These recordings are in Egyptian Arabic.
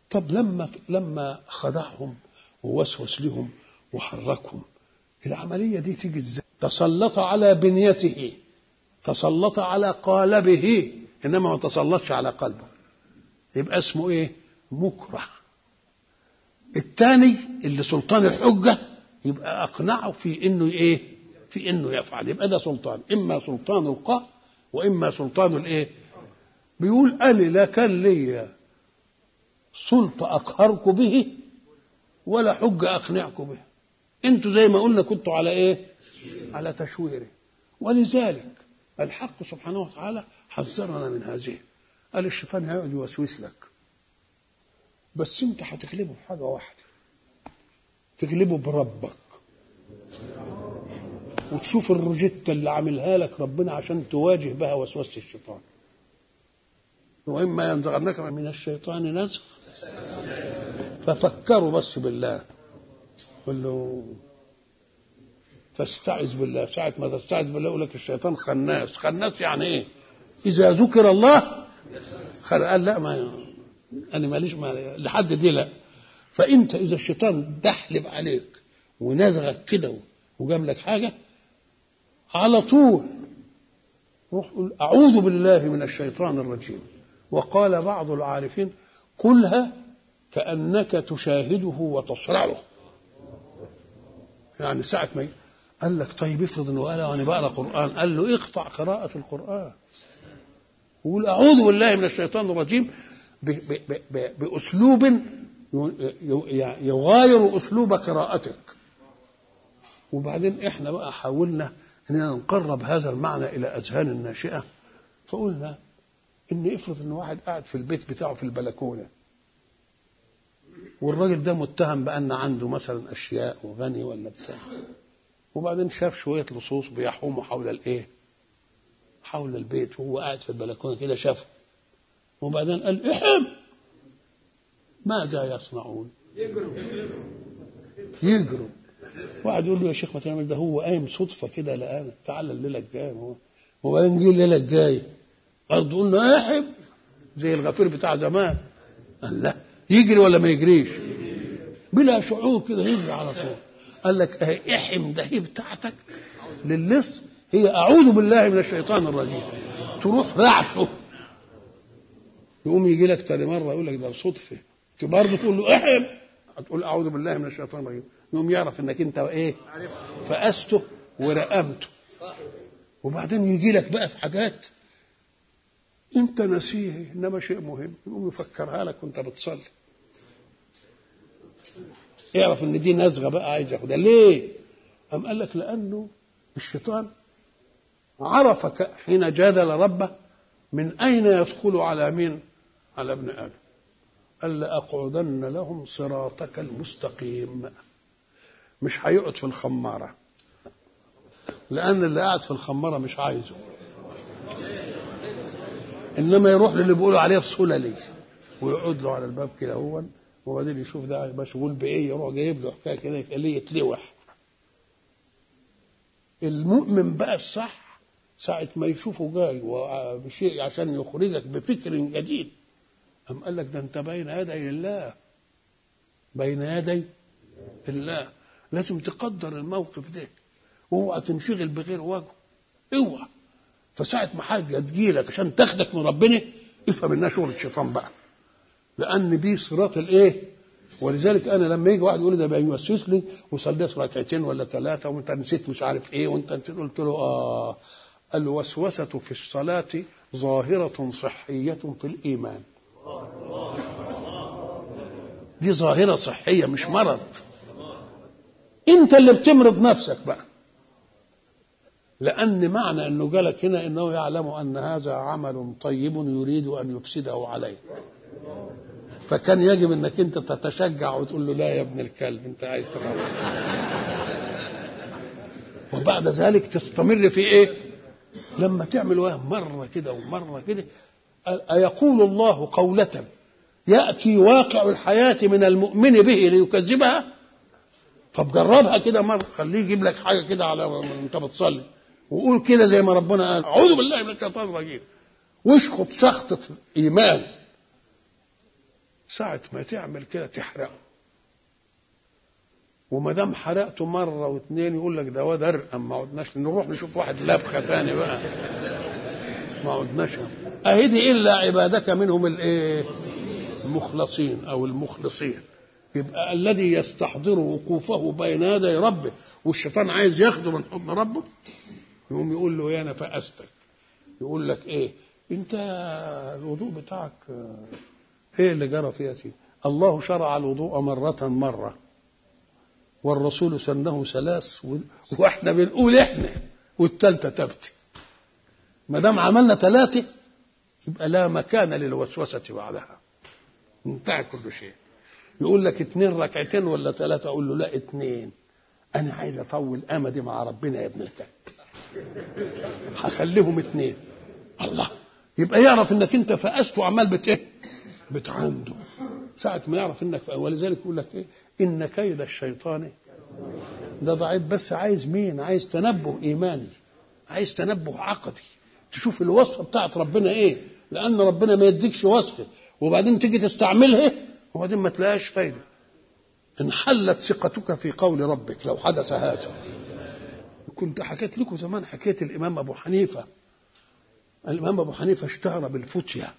طب لما لما خدعهم ووسوس لهم وحركهم العملية دي تيجي ازاي؟ تسلط على بنيته تسلط على قالبه انما ما تسلطش على قلبه يبقى اسمه ايه؟ مكره الثاني اللي سلطان الحجة يبقى أقنعه في إنه إيه؟ في إنه يفعل يبقى ده سلطان إما سلطان القهر وإما سلطان الإيه؟ بيقول أنا لا كان لي سلطة أقهركم به ولا حجة أقنعكم به أنتوا زي ما قلنا كنتوا على إيه؟ على تشويره ولذلك الحق سبحانه وتعالى حذرنا من هذه قال الشيطان هيقعد يوسوس لك بس انت هتغلبه بحاجه واحده تغلبه بربك وتشوف الروجيتا اللي عاملها لك ربنا عشان تواجه بها وسوسه الشيطان واما ينزغنك من الشيطان نزغ ففكروا بس بالله قل له تستعذ بالله ساعة ما تستعذ بالله يقول لك الشيطان خناس خناس يعني ايه إذا ذكر الله قال لا ما انا ماليش ما لحد دي لا فانت اذا الشيطان دحلب عليك ونزغك كده وجاب لك حاجه على طول روح قول اعوذ بالله من الشيطان الرجيم وقال بعض العارفين قلها كانك تشاهده وتصرعه يعني ساعه ما قال لك طيب افرض انه قال انا بقرا قران قال له اقطع قراءه القران وقول اعوذ بالله من الشيطان الرجيم باسلوب يغاير اسلوب قراءتك وبعدين احنا بقى حاولنا اننا نقرب هذا المعنى الى اذهان الناشئه فقلنا ان افرض ان واحد قاعد في البيت بتاعه في البلكونه والراجل ده متهم بان عنده مثلا اشياء وغني ولا بتاع وبعدين شاف شويه لصوص بيحوموا حول الايه حول البيت وهو قاعد في البلكونه كده شافه وبعدين قال احم ماذا يصنعون يجروا واحد يقول له يا شيخ ما تعمل ده هو قايم صدفه كده لقانا تعالى الليله الجايه وبعدين جه الليله الجايه برضه قلنا احم زي الغفير بتاع زمان قال لا يجري ولا ما يجريش بلا شعور كده يجري على طول قال لك اهي احم ده هي بتاعتك للص هي اعوذ بالله من الشيطان الرجيم تروح رعشه يقوم يجي لك تاني مره يقول لك ده صدفه برضه تقول له احم هتقول اعوذ بالله من الشيطان الرجيم يقوم يعرف انك انت ايه فاسته ورقمته وبعدين يجي لك بقى في حاجات انت نسيه انما شيء مهم يقوم يفكرها لك وانت بتصلي اعرف ان دي نزغه بقى عايز ياخدها ليه؟ أم قال لك لانه الشيطان عرف حين جادل ربه من أين يدخل على مين على ابن آدم قال لأقعدن لهم صراطك المستقيم مش هيقعد في الخمارة لأن اللي قاعد في الخمارة مش عايزه إنما يروح للي بيقولوا عليه بسللي ويقعد له على الباب كده هو وبعدين يشوف ده مشغول بإيه يروح جايب له حكاية كده يخليه يتلوح المؤمن بقى الصح ساعة ما يشوفه جاي بشيء عشان يخرجك بفكر جديد أم قال لك ده أنت بين يدي الله بين يدي الله لازم تقدر الموقف ده واوعى تنشغل بغير وجهه اوعى فساعة ما حاجة تجيلك عشان تاخدك من ربنا افهم انها شغل الشيطان بقى لأن دي صراط الايه ولذلك انا لما يجي واحد يقول لي ده بيوسوس لي وصليت ركعتين ولا ثلاثه وانت نسيت مش عارف ايه وانت نسيت قلت له اه الوسوسه في الصلاه ظاهره صحيه في الايمان دي ظاهره صحيه مش مرض انت اللي بتمرض نفسك بقى لان معنى انه جالك هنا انه يعلم ان هذا عمل طيب يريد ان يفسده عليه فكان يجب انك انت تتشجع وتقول له لا يا ابن الكلب انت عايز تغلط وبعد ذلك تستمر في ايه لما تعمل وهم مره كده ومره كده أيقول الله قولة يأتي واقع الحياة من المؤمن به ليكذبها طب جربها كده مرة خليه يجيب لك حاجة كده على انت بتصلي وقول كده زي ما ربنا قال أعوذ بالله من الشيطان الرجيم واشخط شخطة إيمان ساعة ما تعمل كده تحرقه وما دام حرقته مرة واثنين يقول لك ده واد ارقم ما عدناش نروح نشوف واحد لبخة تاني بقى ما عدناش أهي دي إلا عبادك منهم الإيه؟ المخلصين أو المخلصين يبقى الذي يستحضر وقوفه بين يدي ربه والشيطان عايز ياخده من حضن ربه يقوم يقول له يا انا فأستك يقول لك ايه انت الوضوء بتاعك ايه اللي جرى فيها سيدي الله شرع الوضوء مرة مرة والرسول سنه ثلاث واحنا بنقول احنا والثالثة تبتي ما دام عملنا ثلاثة يبقى لا مكان للوسوسة بعدها انتهى كل شيء يقول لك اتنين ركعتين ولا ثلاثة أقول له لا اتنين أنا عايز أطول أمدي مع ربنا يا ابن الكلب هخليهم اتنين الله يبقى يعرف انك انت فأست وعمال بت ايه؟ بتعنده ساعة ما يعرف انك ولذلك يقول لك ايه؟ ان كيد الشيطان ده ضعيف بس عايز مين؟ عايز تنبه ايماني عايز تنبه عقدي تشوف الوصفه بتاعت ربنا ايه؟ لان ربنا ما يديكش وصفه وبعدين تيجي تستعملها وبعدين ما تلاقيش فايده انحلت ثقتك في قول ربك لو حدث هذا كنت حكيت لكم زمان حكايه الامام ابو حنيفه الامام ابو حنيفه اشتهر بالفتيا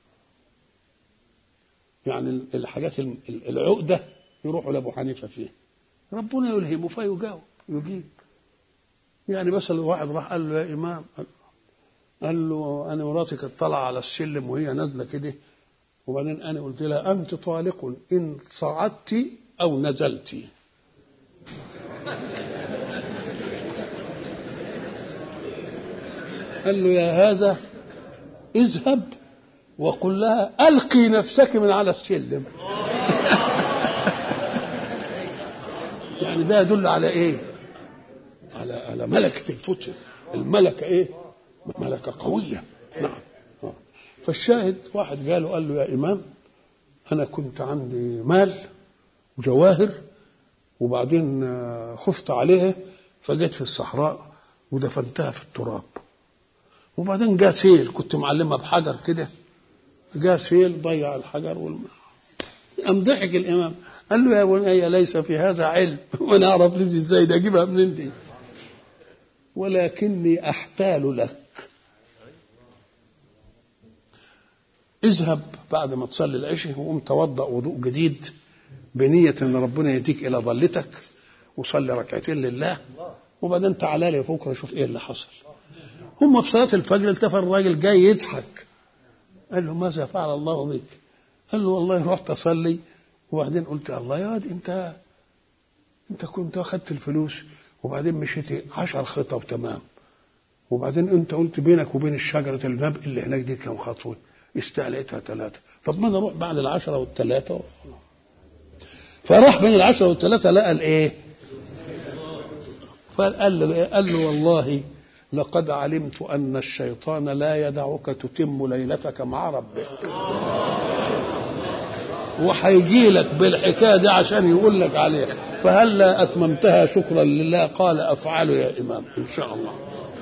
يعني الحاجات العقده يروحوا لابو حنيفه فيه ربنا يلهمه فيجاوب يجيب يعني مثلا واحد راح قال له يا امام قال له انا مراتي كانت طالعه على السلم وهي نازله كده وبعدين انا قلت لها انت طالق ان صعدت او نزلت قال له يا هذا اذهب وقل لها القي نفسك من على السلم يعني ده يدل على ايه على على ملكه الفتن الملكه ايه ملكه قويه نعم فالشاهد واحد قاله قال له يا امام انا كنت عندي مال وجواهر وبعدين خفت عليها فجيت في الصحراء ودفنتها في التراب وبعدين جاء سيل كنت معلمها بحجر كده جاء سيل ضيع الحجر والماء قام ضحك الامام قال له يا بني ليس في هذا علم وانا اعرف لي ازاي ده اجيبها منين دي ولكني احتال لك اذهب بعد ما تصلي العشاء وقوم توضا وضوء جديد بنية ان ربنا يهديك الى ضلتك وصلي ركعتين لله وبعدين تعالى لي بكره شوف ايه اللي حصل هم في صلاه الفجر التفت الراجل جاي يضحك قال له ماذا فعل الله بك قال له والله رحت اصلي وبعدين قلت الله يا واد انت انت كنت اخذت الفلوس وبعدين مشيت عشر خطب تمام وبعدين انت قلت بينك وبين الشجره الباب اللي هناك دي كم خطوه استعليتها ثلاثه طب ما انا اروح بعد العشره والثلاثه فراح بين العشره والثلاثه لقى الايه؟ فقال له قال له والله لقد علمت ان الشيطان لا يدعك تتم ليلتك مع ربك وهيجي لك بالحكايه دي عشان يقول لك عليها فهلا اتممتها شكرا لله قال افعله يا امام ان شاء الله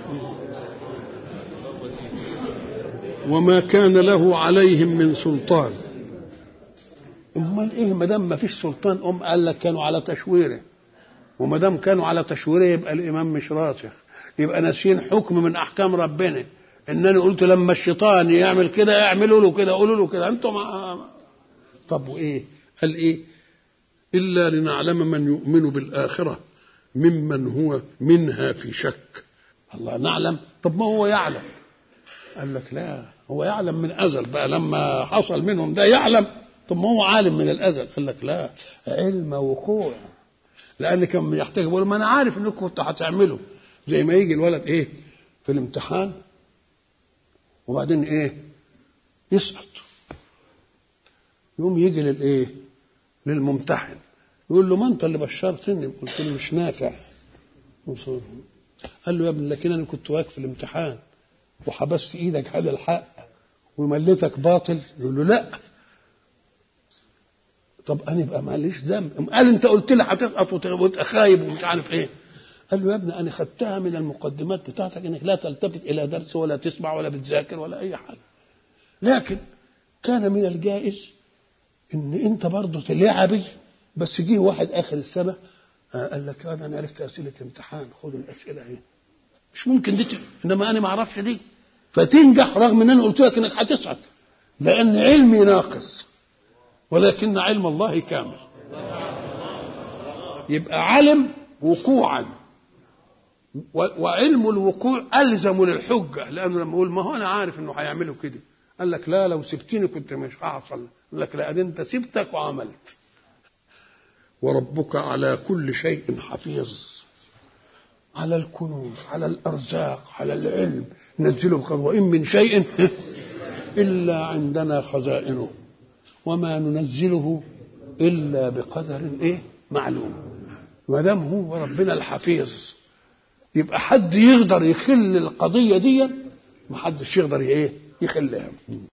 وما كان له عليهم من سلطان امال ايه ما دام ما فيش سلطان ام قال لك كانوا على تشويره وما دام كانوا على تشويره يبقى الامام مش راسخ يبقى ناسيين حكم من احكام ربنا ان انا قلت لما الشيطان يعمل كده اعملوا له كده قولوا له كده انتم طب وايه قال ايه الا لنعلم من يؤمن بالاخره ممن هو منها في شك الله نعلم طب ما هو يعلم قال لك لا هو يعلم من ازل بقى لما حصل منهم ده يعلم طب ما هو عالم من الازل قال لك لا علم وقوع لان كان يحتاج يقول ما انا عارف انكم كنتوا هتعملوا زي ما يجي الولد ايه في الامتحان وبعدين ايه يسقط يقوم يجي للايه للممتحن يقول له ما انت اللي بشرتني قلت له مش نافع قال له يا ابني لكن انا كنت واقف في الامتحان وحبست ايدك على الحق ومليتك باطل يقول له لا طب انا يبقى معلش ذنب قال انت قلت لي هتسقط وتبقى خايب ومش عارف ايه قال له يا ابني انا خدتها من المقدمات بتاعتك انك لا تلتفت الى درس ولا تسمع ولا بتذاكر ولا اي حاجه لكن كان من الجائز ان انت برضه تلعبي بس جه واحد اخر السنه آه، قال لك انا أنا عرفت اسئله امتحان خد الاسئله اهي مش ممكن دي ت- انما انا ما اعرفش دي فتنجح رغم ان انا قلت لك انك هتسعد لان علمي ناقص ولكن علم الله كامل يبقى علم وقوعا و- وعلم الوقوع الزم للحجه لانه لما يقول ما هو انا عارف انه هيعملوا كده قال لك لا لو سبتني كنت مش هحصل قال لك لا ده انت سبتك وعملت وربك على كل شيء حفيظ على الكنوز على الارزاق على العلم نزله بقدر وان من شيء الا عندنا خزائنه وما ننزله الا بقدر ايه معلوم ما دام هو ربنا الحفيظ يبقى حد يقدر يخل القضيه دي ما حدش يقدر ايه يخلها